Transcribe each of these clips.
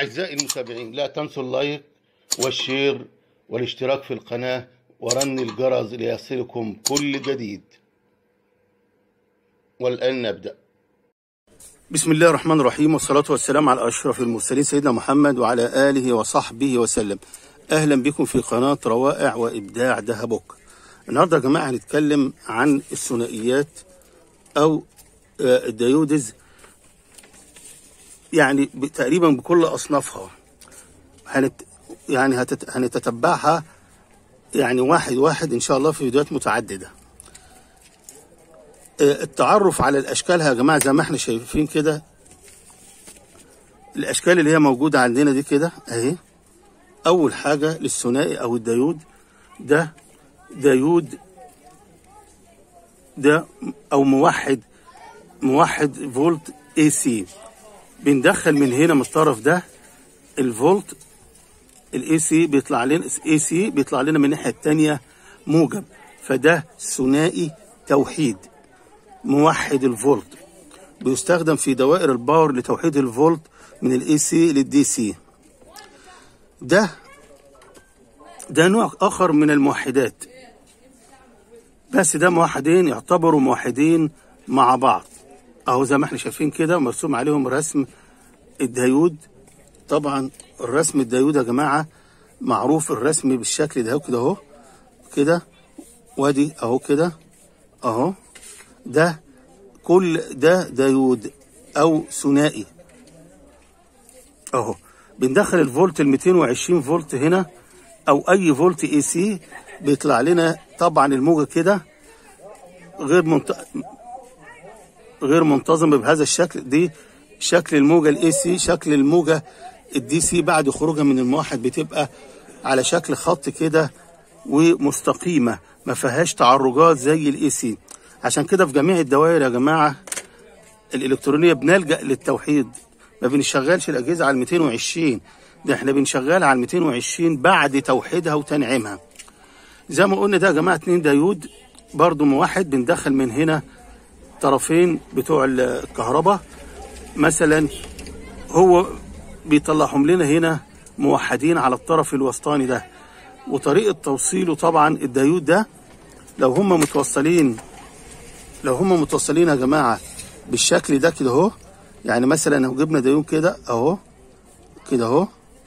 أعزائي المتابعين لا تنسوا اللايك والشير والاشتراك في القناة ورن الجرس ليصلكم كل جديد والآن نبدأ بسم الله الرحمن الرحيم والصلاة والسلام على أشرف المرسلين سيدنا محمد وعلى آله وصحبه وسلم أهلا بكم في قناة روائع وإبداع دهبوك النهاردة يا جماعة هنتكلم عن الثنائيات أو آه، الديودز يعني ب- تقريبا بكل أصنافها هنت يعني هتت... هنتتبعها يعني واحد واحد إن شاء الله في فيديوهات متعددة آه، التعرف على الاشكال يا جماعه زي ما احنا شايفين كده الاشكال اللي هي موجوده عندنا دي كده اهي اول حاجه للثنائي او الديود ده ديود ده او موحد موحد فولت اي سي بندخل من هنا من الطرف ده الفولت الاي سي بيطلع لنا اي سي بيطلع لنا من الناحيه الثانيه موجب فده ثنائي توحيد موحد الفولت بيستخدم في دوائر الباور لتوحيد الفولت من الاي سي للدي سي ده ده نوع اخر من الموحدات بس ده موحدين يعتبروا موحدين مع بعض اهو زي ما احنا شايفين كده مرسوم عليهم رسم الديود طبعا الرسم الديود يا جماعه معروف الرسم بالشكل ده كده اهو كده وادي اهو كده اهو ده كل ده ديود او ثنائي اهو بندخل الفولت ال 220 فولت هنا او اي فولت اي سي بيطلع لنا طبعا الموجه كده غير منت... غير منتظمه بهذا الشكل دي شكل الموجه الاي سي شكل الموجه الدي سي بعد خروجها من الموحد بتبقى على شكل خط كده ومستقيمه ما فيهاش تعرجات زي الاي سي عشان كده في جميع الدوائر يا جماعه الالكترونيه بنلجا للتوحيد ما بنشغلش الاجهزه على 220 ده احنا بنشغلها على 220 بعد توحيدها وتنعيمها زي ما قلنا ده يا جماعه اتنين ديود برضو موحد بندخل من هنا طرفين بتوع الكهرباء مثلا هو بيطلعهم لنا هنا موحدين على الطرف الوسطاني ده وطريقه توصيله طبعا الديود ده لو هم متوصلين لو هم متوصلين يا جماعه بالشكل ده كده اهو يعني مثلا لو جبنا ديون كده اهو كده اهو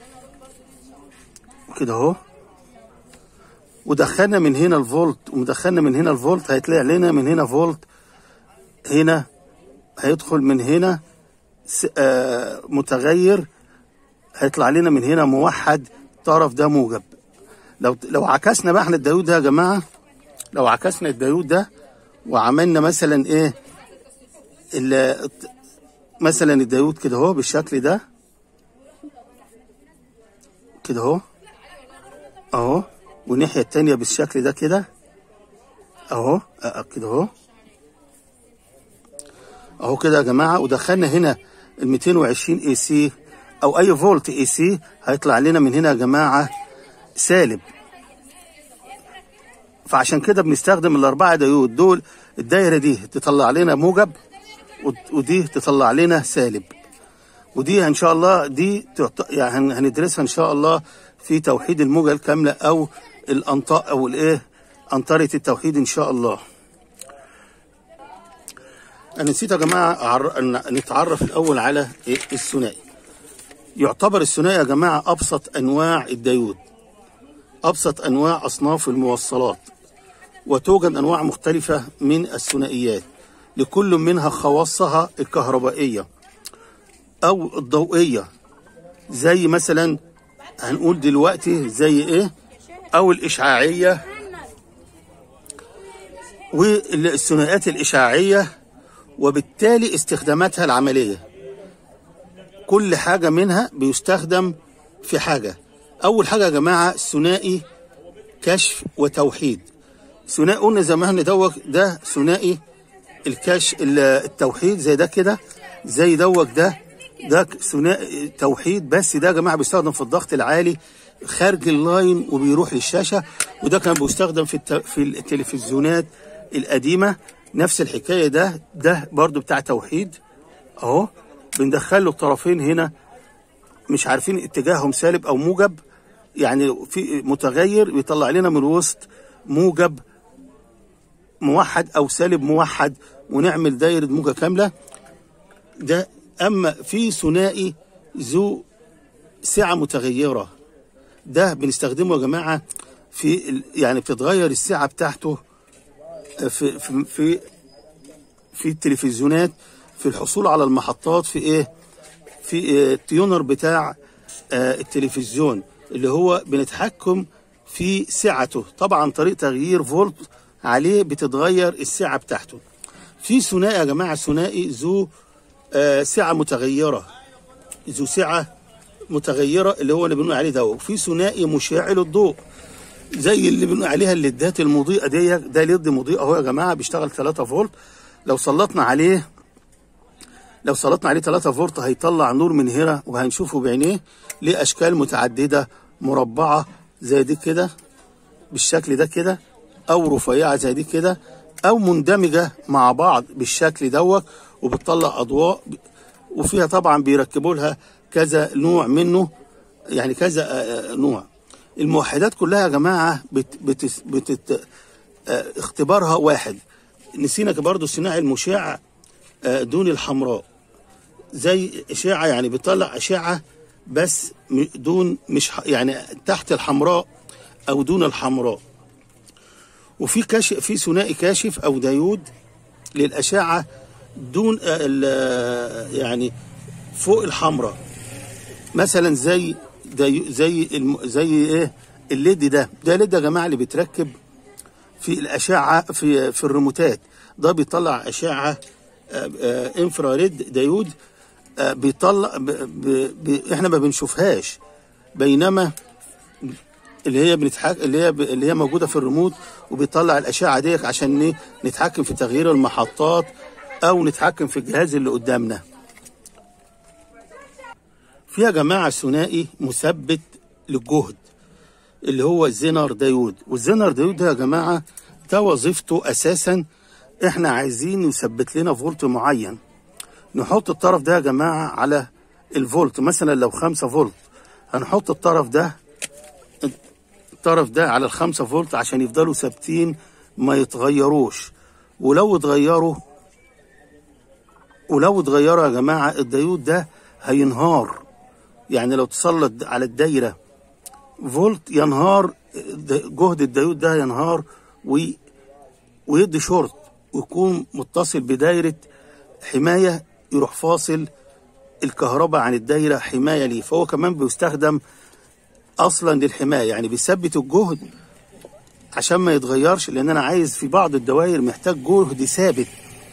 كده اهو ودخلنا من هنا الفولت ومدخلنا من هنا الفولت هيطلع لنا من هنا فولت هنا هيدخل من هنا س- آه، متغير هيطلع لنا من هنا موحد طرف ده موجب لو لو عكسنا بقى احنا الديود ده يا جماعه لو عكسنا الديود ده وعملنا مثلا ايه ال- مثلا الديود كده اهو بالشكل ده كده اهو اهو والناحيه التانية بالشكل ده كده اهو أه، أه، كده اهو اهو كده يا جماعه ودخلنا هنا ال 220 اي سي او اي فولت اي سي هيطلع لنا من هنا يا جماعه سالب فعشان كده بنستخدم الاربعه ديود دول الدايره دي تطلع لنا موجب ود- ودي تطلع لنا سالب ودي ان شاء الله دي تعط- يعني هن- هندرسها ان شاء الله في توحيد الموجه الكامله او الانطاء او الايه انطره التوحيد ان شاء الله انا نسيت يا جماعه أعر- أن- نتعرف الاول على إيه؟ الثنائي يعتبر الثنائي يا جماعه ابسط انواع الديود ابسط انواع اصناف الموصلات وتوجد انواع مختلفه من الثنائيات لكل منها خواصها الكهربائيه او الضوئيه زي مثلا هنقول دلوقتي زي ايه او الاشعاعيه والثنائيات الاشعاعيه وبالتالي استخداماتها العمليه كل حاجه منها بيستخدم في حاجه اول حاجه يا جماعه ثنائي كشف وتوحيد ثنائي قلنا زمان دوت ده ثنائي الكاش ال- التوحيد زي ده كده زي دوت ده ده ثنائي توحيد بس ده يا جماعه بيستخدم في الضغط العالي خارج اللاين وبيروح للشاشه وده كان بيستخدم في الت... في التلفزيونات القديمه نفس الحكايه ده ده برضو بتاع توحيد اهو بندخل له الطرفين هنا مش عارفين اتجاههم سالب او موجب يعني في متغير بيطلع لنا من الوسط موجب موحد او سالب موحد ونعمل دايره موجه كامله ده اما في ثنائي ذو سعه متغيره ده بنستخدمه يا جماعه في ال- يعني بتتغير السعه بتاعته في في في, في التلفزيونات في الحصول على المحطات في ايه في آه، التيونر بتاع آه، التلفزيون اللي هو بنتحكم في سعته طبعا عن طريق تغيير فولت عليه بتتغير السعه بتاعته في ثنائي يا جماعه ثنائي ذو آه، سعه متغيره ذو سعه متغيره اللي هو اللي بنقول عليه ده وفي ثنائي مشاعل الضوء زي اللي بنقول عليها الليدات المضيئه دي ده ليد مضيء اهو يا جماعه بيشتغل 3 فولت لو سلطنا عليه لو سلطنا عليه 3 فولت هيطلع نور من هنا وهنشوفه بعينيه ليه اشكال متعدده مربعه زي دي كده بالشكل ده كده او رفيعه زي دي كده او مندمجه مع بعض بالشكل دوت وبتطلع اضواء وفيها طبعا بيركبوا لها كذا نوع منه يعني كذا آه، آه، نوع الموحدات كلها يا جماعه بت بت بتت آه، اختبارها واحد نسينا برضو الصناعي المشع آه، دون الحمراء زي اشعه يعني بيطلع اشعه بس م- دون مش ح- يعني تحت الحمراء او دون الحمراء وفي كاشف في ثنائي كاشف او ديود للاشعه دون آه، ال- آه، يعني فوق الحمراء مثلا زي دي زي الم زي ايه الليد ده ده ليد يا جماعه اللي بيتركب في الاشعه في في الريموتات ده بيطلع اشعه آه، آه، انفراريد ديود آه، بيطلع ب ب ب احنا ما بنشوفهاش بينما اللي هي بنتحك... اللي هي ب... اللي هي موجوده في الريموت وبيطلع الاشعه ديت عشان ن- نتحكم في تغيير المحطات او نتحكم في الجهاز اللي قدامنا في يا جماعه ثنائي مثبت للجهد اللي هو الزينر دايود والزينر دايود ده يا جماعه ده وظيفته اساسا احنا عايزين نثبت لنا فولت معين نحط الطرف ده يا جماعه على الفولت مثلا لو 5 فولت هنحط الطرف ده الطرف ده على الخمسة فولت عشان يفضلوا ثابتين ما يتغيروش ولو اتغيروا ولو اتغيروا يا جماعة الديود ده هينهار يعني لو تسلط على الدايرة فولت ينهار د- جهد الديود ده ينهار وي ويدي شورت ويكون متصل بدايرة حماية يروح فاصل الكهرباء عن الدايرة حماية ليه فهو كمان بيستخدم اصلا للحمايه يعني بيثبت الجهد عشان ما يتغيرش لان انا عايز في بعض الدوائر محتاج جهد ثابت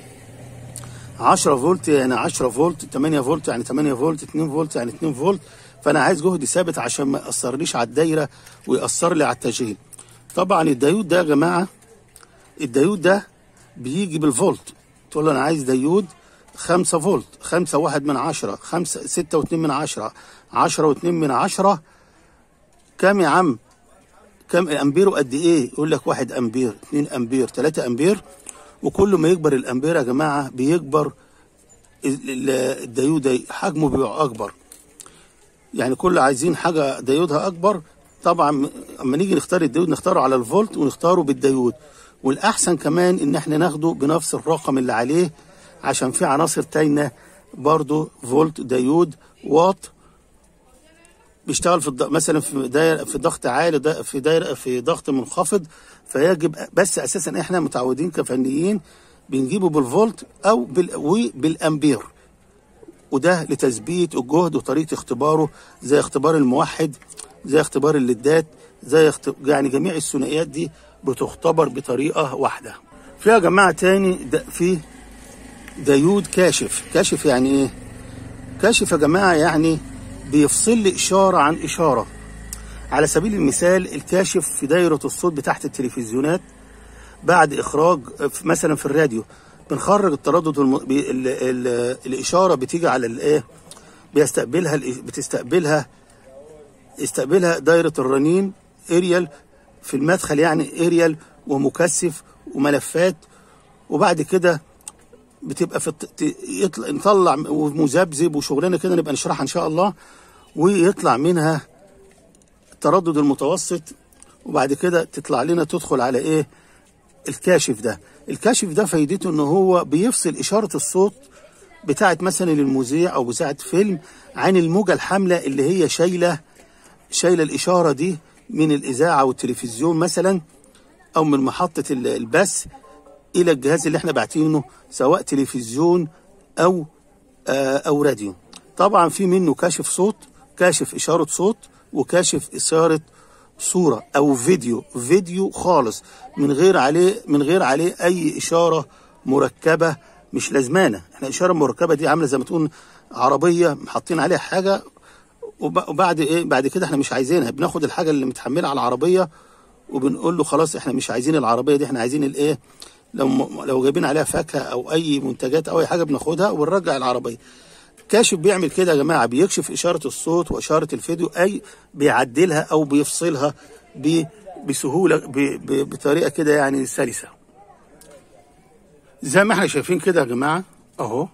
10 فولت يعني 10 فولت 8 فولت يعني 8 فولت 2 فولت يعني 2 فولت فانا عايز جهد ثابت عشان ما ياثرليش على الدايره وياثر لي على التشغيل طبعا الديود ده يا جماعه الديود ده بيجي بالفولت تقول له انا عايز ديود 5 فولت 5 واحد من 10 5 6 و2 من 10 10 و2 من 10 كام يا عم كام امبير وقد ايه يقول لك واحد امبير اتنين امبير تلاتة امبير وكل ما يكبر الامبير يا جماعه بيكبر ال- ال- الديود ده حجمه بيبقى اكبر يعني كل عايزين حاجه ديودها اكبر طبعا اما نيجي نختار الديود نختاره على الفولت ونختاره بالديود والاحسن كمان ان احنا ناخده بنفس الرقم اللي عليه عشان في عناصر تانية برضو فولت ديود واط بيشتغل في الض... مثلا في دايره في ضغط عالي دا في دايره في ضغط منخفض فيجب بس اساسا احنا متعودين كفنيين بنجيبه بالفولت او بال... وبالامبير وده لتثبيت الجهد وطريقه اختباره زي اختبار الموحد زي اختبار الليدات زي اخت... يعني جميع الثنائيات دي بتختبر بطريقه واحده في يا جماعه تاني ده في ديود كاشف كاشف يعني ايه كاشف يا جماعه يعني بيفصل لي اشاره عن اشاره على سبيل المثال الكاشف في دايره الصوت بتاعت التلفزيونات بعد اخراج في- مثلا في الراديو بنخرج التردد الم... بي... ال... ال... الاشاره بتيجي على الايه بيستقبلها ال- بتستقبلها يستقبلها دايره الرنين اريال في المدخل يعني اريال ومكثف وملفات وبعد كده بتبقى في الت... ت- يطلع نطلع ومذبذب وشغلانه كده نبقى نشرحها ان شاء الله ويطلع منها التردد المتوسط وبعد كده تطلع لنا تدخل على ايه الكاشف ده الكاشف ده فايدته ان هو بيفصل اشاره الصوت بتاعت مثلا المذيع او بتاعت فيلم عن الموجه الحامله اللي هي شايله شايله الاشاره دي من الاذاعه والتلفزيون مثلا او من محطه ال- البث الى الجهاز اللي احنا باعتينه سواء تلفزيون او آه، او راديو طبعا في منه كاشف صوت كاشف اشاره صوت وكاشف اشاره صوره او فيديو فيديو خالص من غير عليه من غير عليه اي اشاره مركبه مش لازمانه احنا الاشاره المركبه دي عامله زي ما تكون عربيه حاطين عليها حاجه وب- وبعد ايه بعد كده احنا مش عايزينها بناخد الحاجه اللي متحمله على العربيه وبنقول له خلاص احنا مش عايزين العربيه دي احنا عايزين الايه لو م- لو جايبين عليها فاكهه او اي منتجات او اي حاجه بناخدها ونرجع العربيه كاشف بيعمل كده يا جماعه بيكشف اشاره الصوت واشاره الفيديو اي بيعدلها او بيفصلها ب- بسهوله ب- ب- بطريقه كده يعني سلسه زي ما احنا شايفين كده يا جماعه اهو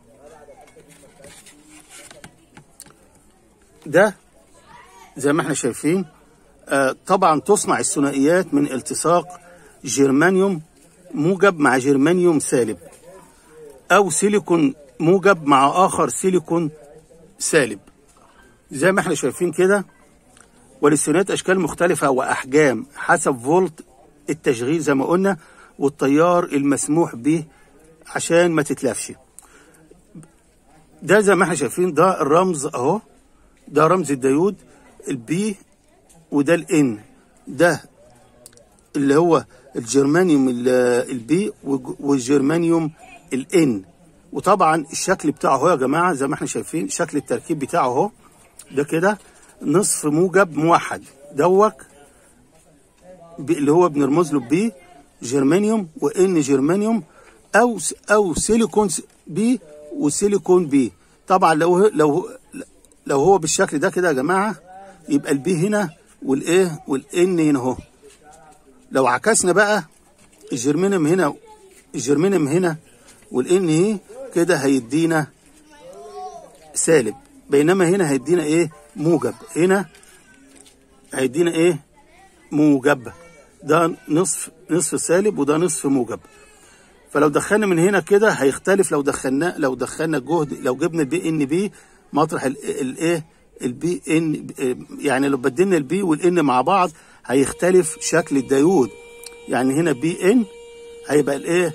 ده زي ما احنا شايفين آه طبعا تصنع الثنائيات من التصاق جرمانيوم موجب مع جرمانيوم سالب او سيليكون موجب مع اخر سيليكون سالب زي ما احنا شايفين كده وللثنائيات اشكال مختلفه واحجام حسب فولت التشغيل زي ما قلنا والتيار المسموح به عشان ما تتلفش ده زي ما احنا شايفين ده الرمز اهو ده رمز الديود البي وده الان ده اللي هو الجرمانيوم ال- البي وج- والجرمانيوم الان وطبعا الشكل بتاعه اهو يا جماعه زي ما احنا شايفين شكل التركيب بتاعه اهو ده كده نصف موجب موحد دوك ب- اللي هو بنرمز له بي جرمانيوم وان جرمانيوم او س- او سيليكون س- بي وسيليكون بي طبعا لو ه- لو لو هو بالشكل ده كده يا جماعه يبقى البي هنا والايه والان هنا اهو لو عكسنا بقى الجرمانيوم هنا الجرمانيوم هنا والان اهي كده هيدينا سالب بينما هنا هيدينا ايه موجب هنا هيدينا ايه موجب ده نصف نصف سالب وده نصف موجب فلو دخلنا من هنا كده هيختلف لو دخلنا لو دخلنا الجهد لو جبنا البي ان بي مطرح الايه البي ان يعني لو بدلنا البي والان مع بعض هيختلف شكل الديود يعني هنا بي ان هيبقى الايه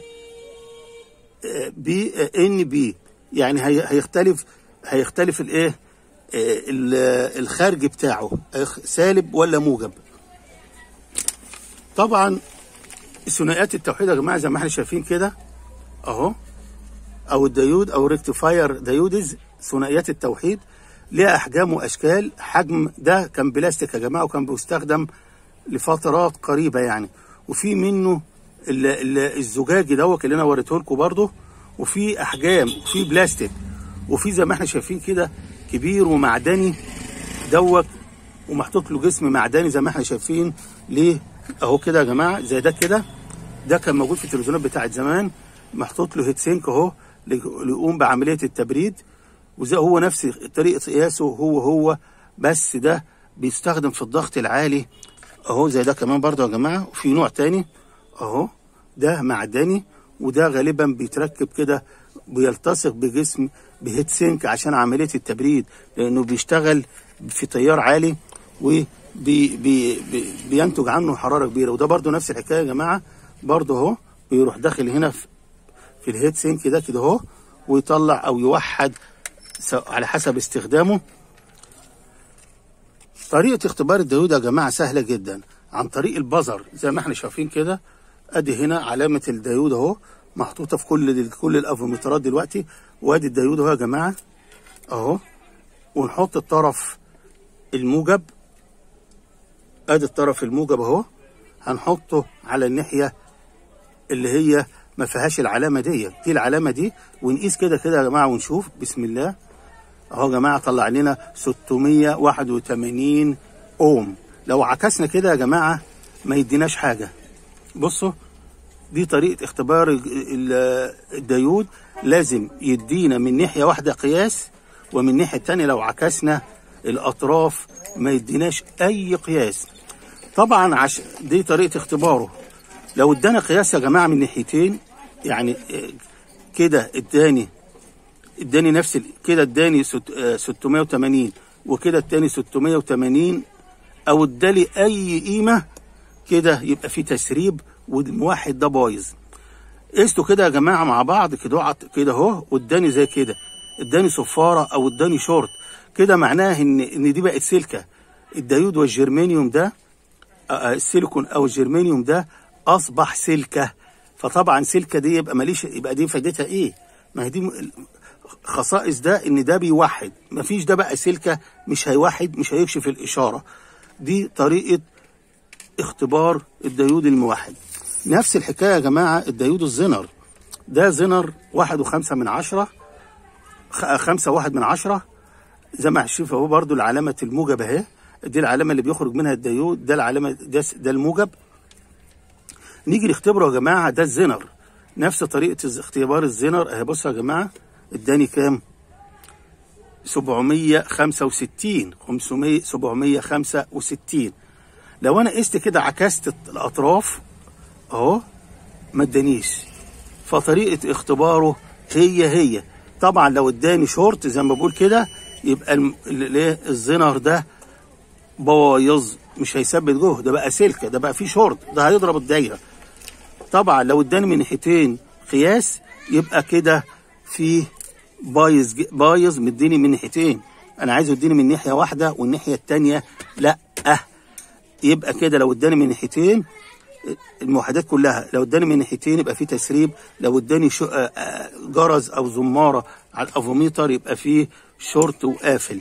بي ان بي يعني هي- هيختلف هيختلف الايه آه، ال- الخارج بتاعه هيخ- سالب ولا موجب طبعا ثنائيات التوحيد يا جماعه زي ما احنا شايفين كده اهو او الديود او ريكتيفاير ديودز ثنائيات التوحيد ليها احجام واشكال حجم ده كان بلاستيك يا جماعه وكان بيستخدم لفترات قريبه يعني وفي منه ال- ال- الزجاجي دوت اللي انا وريته لكم برضه وفي احجام وفي بلاستيك وفي زي ما احنا شايفين كده كبير ومعدني دوت ومحطوط له جسم معدني زي ما احنا شايفين ليه اهو كده يا جماعه زي ده كده ده كان موجود في التلفزيونات بتاعت زمان محطوط له هيت سينك اهو ليقوم بعمليه التبريد وزي هو نفس طريقه قياسه هو هو بس ده بيستخدم في الضغط العالي اهو زي ده كمان برضه يا جماعه وفي نوع تاني اهو ده معدني وده غالبا بيتركب كده بيلتصق بجسم بهيت سينك عشان عمليه التبريد لانه بيشتغل في تيار عالي وبي بي بي بينتج عنه حراره كبيره وده برضه نفس الحكايه يا جماعه برضه اهو بيروح داخل هنا في, في الهيت سينك ده كده اهو ويطلع او يوحد س- على حسب استخدامه طريقة اختبار الديود يا جماعة سهلة جدا عن طريق البزر زي ما احنا شايفين كده ادي هنا علامة الديود اهو محطوطة في كل كل الافومترات دلوقتي وادي الديود اهو يا جماعة اهو ونحط الطرف الموجب ادي الطرف الموجب اهو هنحطه على الناحية اللي هي ما فيهاش العلامة دي دي العلامة دي ونقيس كده كده يا جماعة ونشوف بسم الله اهو يا جماعه طلع لنا 681 اوم لو عكسنا كده يا جماعه ما يديناش حاجه بصوا دي طريقه اختبار ال- ال- الديود لازم يدينا من ناحيه واحده قياس ومن الناحيه الثانيه لو عكسنا الاطراف ما يديناش اي قياس طبعا عش دي طريقه اختباره لو ادانا قياس يا جماعه من ناحيتين يعني آه، كده اداني اداني نفس ال- كده اداني ست- آه، 680 وكده التاني 680 او ادالي اي قيمه كده يبقى في تسريب والواحد ده بايظ قستوا كده يا جماعه مع بعض كده عط- كده اهو واداني زي كده اداني صفاره او اداني شورت كده معناه ان ان دي بقت سلكه الديود والجرمانيوم ده آه، آه، السيليكون او الجرمانيوم ده اصبح سلكه فطبعا سلكه دي يبقى ماليش يبقى دي فايدتها ايه؟ ما هي دي م- خصائص ده ان ده بيوحد مفيش ده بقى سلكه مش هيوحد مش هيكشف الاشاره دي طريقه اختبار الديود الموحد نفس الحكايه يا جماعه الديود الزنر ده زنر واحد وخمسة من عشرة خ- خمسة واحد من عشرة زي ما هنشوف اهو برضو العلامة الموجب اهي دي العلامة اللي بيخرج منها الديود ده العلامة ده, س- ده الموجب نيجي نختبره يا جماعة ده الزنر نفس طريقة الز- اختبار الزنر اهي بصوا يا جماعة اداني كام 765 500 765 لو انا قست كده عكست الاطراف اهو ما ادانيش فطريقه اختباره هي هي طبعا لو اداني شورت زي ما بقول كده يبقى الم- ال- الايه الزنر ده بايظ مش هيثبت جوه ده بقى سلكه ده بقى فيه شورت ده هيضرب الدايره طبعا لو اداني من ناحيتين قياس يبقى كده في بايظ ج- بايظ مديني من ناحيتين انا عايزه يديني من ناحيه واحده والناحيه التانيه لا أه. يبقى كده لو اداني من ناحيتين الموحدات كلها لو اداني من ناحيتين يبقى في تسريب لو اداني شو- آه، آه، جرز او زماره على الافوميتر يبقى فيه شورت وقافل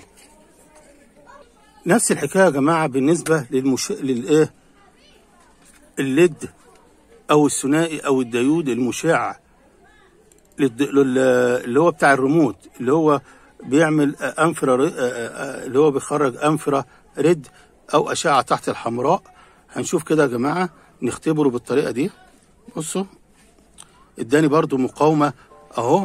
نفس الحكايه يا جماعه بالنسبه للمش... للايه الليد او الثنائي او الديود المشع للد... لل... اللي هو بتاع الريموت اللي هو بيعمل آه، انفرا ر- آه، آه، اللي هو بيخرج انفرا ريد او اشعه تحت الحمراء هنشوف كده يا جماعه نختبره بالطريقه دي بصوا اداني برضو مقاومه اهو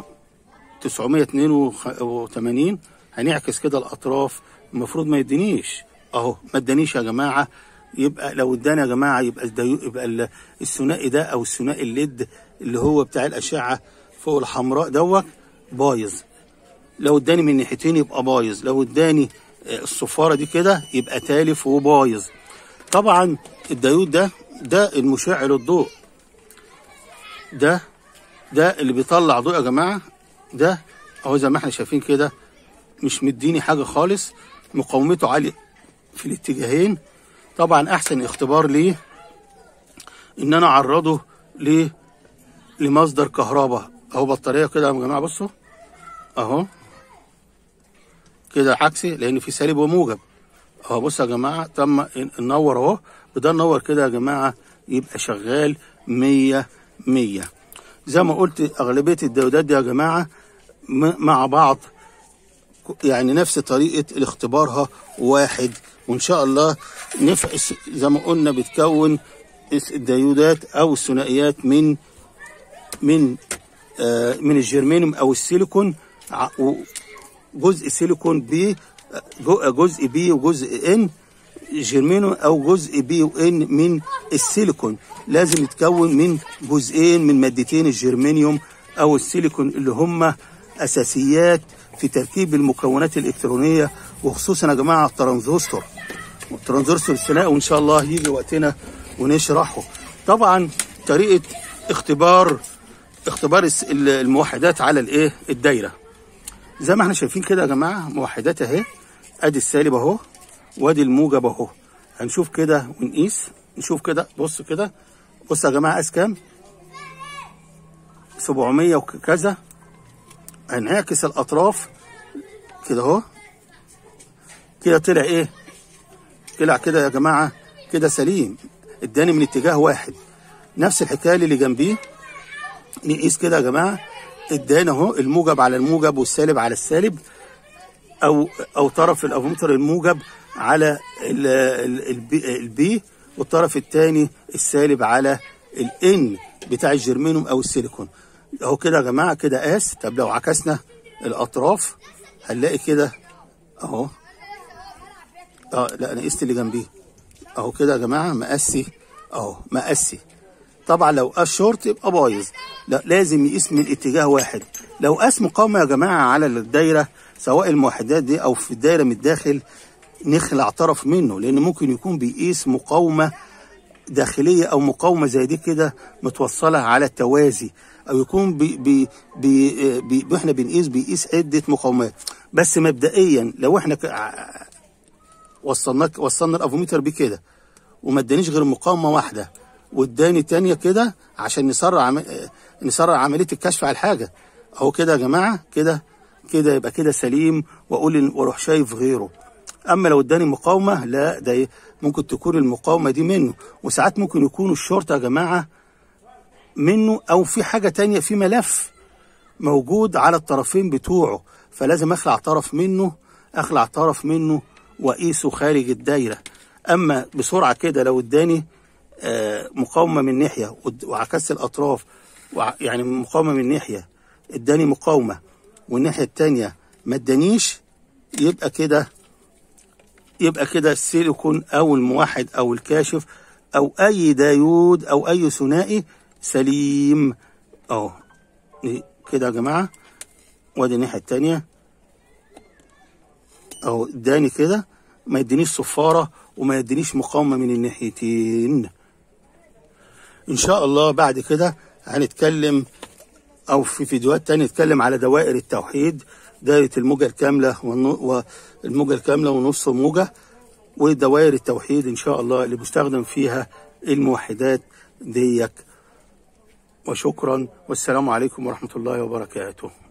982 هنعكس كده الاطراف المفروض ما يدينيش اهو ما ادانيش يا جماعه يبقى لو اداني يا جماعه يبقى الديو يبقى ال- الثنائي ده او الثنائي الليد اللي هو بتاع الاشعه فوق الحمراء دوت بايظ لو اداني من ناحيتين يبقى بايظ لو اداني آه، الصفاره دي كده يبقى تالف وبايظ طبعا الديود ده ده المشع للضوء ده ده اللي بيطلع ضوء يا جماعه ده اهو زي ما احنا شايفين كده مش مديني حاجه خالص مقاومته عاليه في الاتجاهين طبعا احسن اختبار ليه ان انا اعرضه ل لمصدر كهرباء اهو بطاريه كده يا جماعه بصوا اهو كده عكسي لان في سالب وموجب اهو بصوا يا جماعه تم ننور اهو وده ننور كده يا جماعه يبقى شغال 100 100 زي ما قلت اغلبيه الديودات دي يا جماعه م- مع بعض يعني نفس طريقه الاختبارها واحد وان شاء الله نفقس زي ما قلنا بتكون الديودات او الثنائيات من من آه من الجرمانيوم او السيليكون ع- و- جزء سيليكون بي جو- جزء بي وجزء ان جيرمينو او جزء بي وان من السيليكون لازم يتكون من جزئين من مادتين الجرمانيوم او السيليكون اللي هم اساسيات في تركيب المكونات الالكترونيه وخصوصا يا جماعه الترانزستور والترانزستور الثنائي وان شاء الله يجي وقتنا ونشرحه طبعا طريقه اختبار اختبار الس- الموحدات على الايه الدايره زي ما احنا شايفين كده يا جماعه موحدات اهي ادي السالب اهو وادي الموجب اهو هنشوف كده ونقيس نشوف كده بص كده بص يا جماعه قاس كام 700 وكذا هنعكس الاطراف كده اهو كده طلع ايه طلع كده يا جماعه كده سليم اداني من اتجاه واحد نفس الحكايه اللي جنبيه نقيس كده يا جماعه ادانا اهو الموجب على الموجب والسالب على السالب او او طرف الافومتر الموجب على ال- ال- البي, البي والطرف الثاني السالب على الان بتاع الجرمانيوم او السيليكون اهو كده يا جماعه كده قاس طب لو عكسنا الاطراف هنلاقي كده اهو اه لا انا قست اللي جنبيه اهو كده يا جماعه مقاسي اهو مقاسي طبعا لو قاس شورت يبقى بايظ لا لازم يقيس من اتجاه واحد لو قاس مقاومه يا جماعه على الدايره سواء الموحدات دي او في الدايره من الداخل نخلع طرف منه لان ممكن يكون بيقيس مقاومه داخليه او مقاومه زي دي كده متوصله على التوازي او يكون بي بي بي بي احنا بنقيس بيقيس عده مقاومات بس مبدئيا لو احنا وصلنا وصلنا الافوميتر بيه كده وما ادانيش غير مقاومه واحده واداني تانية كده عشان نسرع عم... نسرع عمليه الكشف على الحاجه اهو كده يا جماعه كده كده يبقى كده سليم واقول واروح شايف غيره اما لو اداني مقاومه لا ده ممكن تكون المقاومه دي منه وساعات ممكن يكون الشرطه يا جماعه منه او في حاجه تانية في ملف موجود على الطرفين بتوعه فلازم اخلع طرف منه اخلع طرف منه واقيسه خارج الدايره اما بسرعه كده لو اداني آه مقاومه من ناحيه وعكست الاطراف يعني مقاومه من ناحيه اداني مقاومه والناحيه التانية ما ادانيش يبقى كده يبقى كده السيليكون او الموحد او الكاشف او اي دايود او اي ثنائي سليم اهو كده يا جماعه وادي الناحيه التانية اهو اداني كده ما يدينيش صفاره وما يدينيش مقاومه من الناحيتين ان شاء الله بعد كده هنتكلم او في فيديوهات تانية نتكلم على دوائر التوحيد دائرة الموجة الكاملة والموجة الكاملة ونص موجة ودوائر التوحيد ان شاء الله اللي بيستخدم فيها الموحدات ديك وشكرا والسلام عليكم ورحمة الله وبركاته